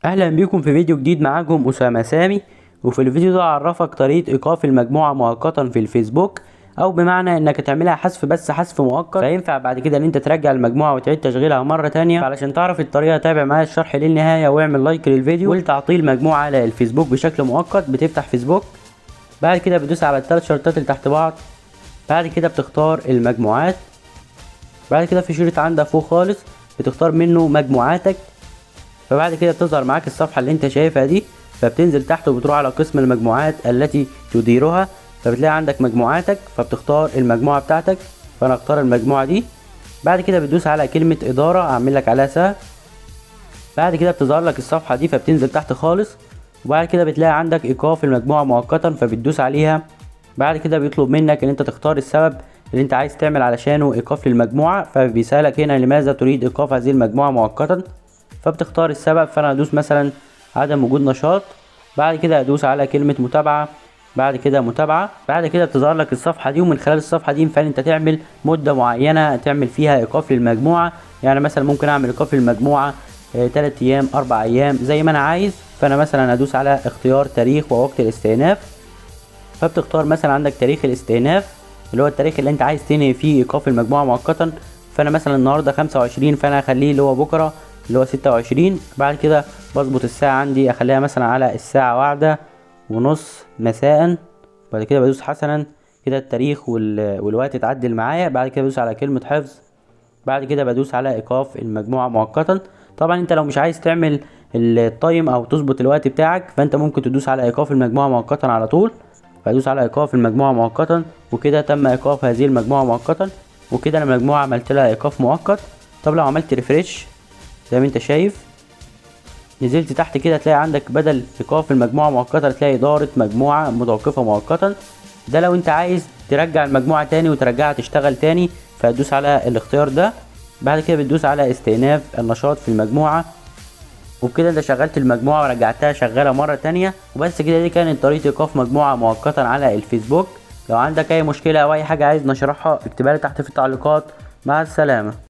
اهلا بيكم في فيديو جديد معاكم اسامه سامي وفي الفيديو ده هعرفك طريقه ايقاف المجموعه مؤقتا في الفيسبوك او بمعنى انك تعملها حذف بس حذف مؤقت فينفع بعد كده ان انت ترجع المجموعه وتعيد تشغيلها مره تانية فعلشان تعرف الطريقه تابع معايا الشرح للنهايه واعمل لايك للفيديو ولتعطيل مجموعه على الفيسبوك بشكل مؤقت بتفتح فيسبوك بعد كده بتدوس على الثلاث شرطات اللي تحت بعض بعد كده بتختار المجموعات بعد كده في شريط عندك فوق خالص بتختار منه مجموعاتك فبعد كده بتظهر معاك الصفحة اللي انت شايفها دي فبتنزل تحت وبتروح على قسم المجموعات التي تديرها فبتلاقي عندك مجموعاتك فبتختار المجموعة بتاعتك فانا اختار المجموعة دي بعد كده بتدوس على كلمة إدارة أعمل لك عليها سهم بعد كده بتظهر لك الصفحة دي فبتنزل تحت خالص وبعد كده بتلاقي عندك إيقاف المجموعة مؤقتا فبتدوس عليها بعد كده بيطلب منك ان انت تختار السبب اللي انت عايز تعمل علشانه ايقاف للمجموعة فبيسألك هنا لماذا تريد ايقاف هذه المجموعة مؤقتا فبتختار السبب فانا ادوس مثلا عدم وجود نشاط بعد كده ادوس على كلمة متابعة بعد كده متابعة بعد كده بتظهر لك الصفحة دي ومن خلال الصفحة دي ينفع انت تعمل مدة معينة تعمل فيها ايقاف للمجموعة يعني مثلا ممكن اعمل ايقاف للمجموعة اه تلات ايام اربع ايام زي ما انا عايز فانا مثلا ادوس على اختيار تاريخ ووقت الاستئناف فبتختار مثلا عندك تاريخ الاستئناف اللي هو التاريخ اللي انت عايز تنهي فيه ايقاف المجموعة مؤقتا فانا مثلا النهاردة خمسة وعشرين فانا هخليه اللي هو بكرة اللي هو ستة وعشرين بعد كده بظبط الساعة عندي اخليها مثلا على الساعة واحدة ونص مساء بعد كده بدوس حسنا كده التاريخ والوقت اتعدل معايا بعد كده بدوس على كلمة حفظ بعد كده بدوس على ايقاف المجموعة مؤقتا طبعا انت لو مش عايز تعمل التايم او تظبط الوقت بتاعك فانت ممكن تدوس على ايقاف المجموعة مؤقتا على طول فادوس على ايقاف المجموعة مؤقتا وكده تم ايقاف هذه المجموعة مؤقتا وكده المجموعة عملت لها ايقاف مؤقت طب لو عملت ريفريش زي ما انت شايف نزلت تحت كده تلاقي عندك بدل ايقاف المجموعة مؤقتا تلاقي ادارة مجموعة متوقفة مؤقتا ده لو انت عايز ترجع المجموعة تاني وترجعها تشتغل تاني فهتدوس على الاختيار ده بعد كده بتدوس على استئناف النشاط في المجموعة وبكده انت شغلت المجموعة ورجعتها شغالة مرة تانية وبس كده دي كانت طريقة ايقاف مجموعة مؤقتا على الفيسبوك لو عندك اي مشكلة او اي حاجة عايز نشرحها اكتبها لي تحت في التعليقات مع السلامة